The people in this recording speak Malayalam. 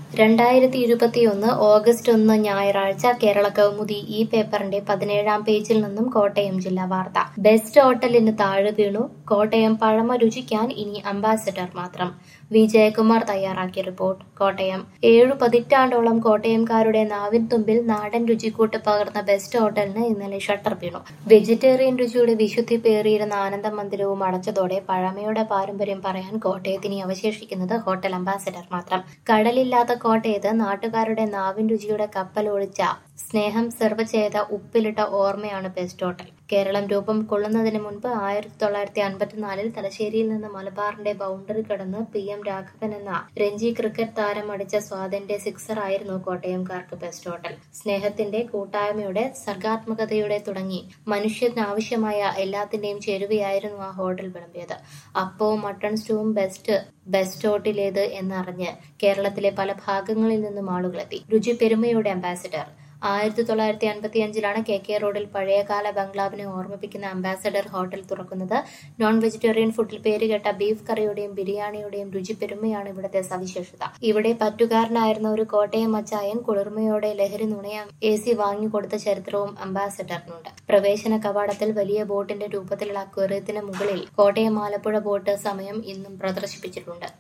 രണ്ടായിരത്തി ഇരുപത്തിയൊന്ന് ഓഗസ്റ്റ് ഒന്ന് ഞായറാഴ്ച കേരള കൗമുദി ഈ പേപ്പറിന്റെ പതിനേഴാം പേജിൽ നിന്നും കോട്ടയം ജില്ലാ വാർത്ത ബെസ്റ്റ് ഹോട്ടലിന് താഴെ വീണു കോട്ടയം പഴമ രുചിക്കാൻ ഇനി അംബാസഡർ മാത്രം വി ജയകുമാർ തയ്യാറാക്കിയ റിപ്പോർട്ട് കോട്ടയം ഏഴു പതിറ്റാണ്ടോളം കോട്ടയംകാരുടെ നാവിൻ തുമ്പിൽ നാടൻ രുചിക്കൂട്ട് പകർന്ന ബെസ്റ്റ് ഹോട്ടലിന് ഇന്നലെ ഷട്ടർ വീണു വെജിറ്റേറിയൻ രുചിയുടെ വിശുദ്ധി പേറിയിരുന്ന ആനന്ദ മന്ദിരവും അടച്ചതോടെ പഴമയുടെ പാരമ്പര്യം പറയാൻ കോട്ടയത്തിന് അവശേഷിക്കുന്നത് ഹോട്ടൽ അംബാസഡർ മാത്രം കടലില്ലാത്ത കോട്ടയത്ത് നാട്ടുകാരുടെ നാവിൻ രുചിയുടെ കപ്പൽ ഒഴിച്ച സ്നേഹം സെർവ് ചെയ്ത ഉപ്പിലിട്ട ഓർമ്മയാണ് ബെസ്റ്റ് ഹോട്ടൽ കേരളം രൂപം കൊള്ളുന്നതിന് മുൻപ് ആയിരത്തി തൊള്ളായിരത്തി അൻപത്തിനാലിൽ തലശ്ശേരിയിൽ നിന്ന് മലബാറിന്റെ ബൗണ്ടറി കടന്ന് പി എം രാഘവൻ എന്ന രഞ്ജി ക്രിക്കറ്റ് താരം അടിച്ച സ്വാതന്റെ സിക്സർ ആയിരുന്നു കോട്ടയംകാർക്ക് ബെസ്റ്റ് ഹോട്ടൽ സ്നേഹത്തിന്റെ കൂട്ടായ്മയുടെ സർഗാത്മകതയുടെ തുടങ്ങി മനുഷ്യനാവശ്യമായ എല്ലാത്തിന്റെയും ചേരുവയായിരുന്നു ആ ഹോട്ടൽ വിളമ്പിയത് അപ്പവും മട്ടൺ സ്റ്റൂവും ബെസ്റ്റ് ബെസ്റ്റ് ഹോട്ടലേത് എന്നറിഞ്ഞ് കേരളത്തിലെ പല ഭാഗങ്ങളിൽ നിന്നും ആളുകളെത്തി രുചി പെരുമയുടെ അംബാസിഡർ ആയിരത്തി തൊള്ളായിരത്തി അൻപത്തി അഞ്ചിലാണ് കെ കെ റോഡിൽ പഴയകാല ബംഗ്ലാവിനെ ഓർമ്മിപ്പിക്കുന്ന അംബാസഡർ ഹോട്ടൽ തുറക്കുന്നത് നോൺ വെജിറ്റേറിയൻ ഫുഡിൽ പേരുകേട്ട ബീഫ് കറിയുടെയും ബിരിയാണിയുടെയും രുചി പെരുമയാണ് ഇവിടുത്തെ സവിശേഷത ഇവിടെ പറ്റുകാരനായിരുന്ന ഒരു കോട്ടയം അച്ചായൻ കുളിർമയോടെ ലഹരി നുണയ എ സി വാങ്ങിക്കൊടുത്ത ചരിത്രവും അംബാസഡറിനുണ്ട് പ്രവേശന കവാടത്തിൽ വലിയ ബോട്ടിന്റെ രൂപത്തിലുള്ള അക്വേറിയത്തിന് മുകളിൽ കോട്ടയം ആലപ്പുഴ ബോട്ട് സമയം ഇന്നും പ്രദർശിപ്പിച്ചിട്ടുണ്ട്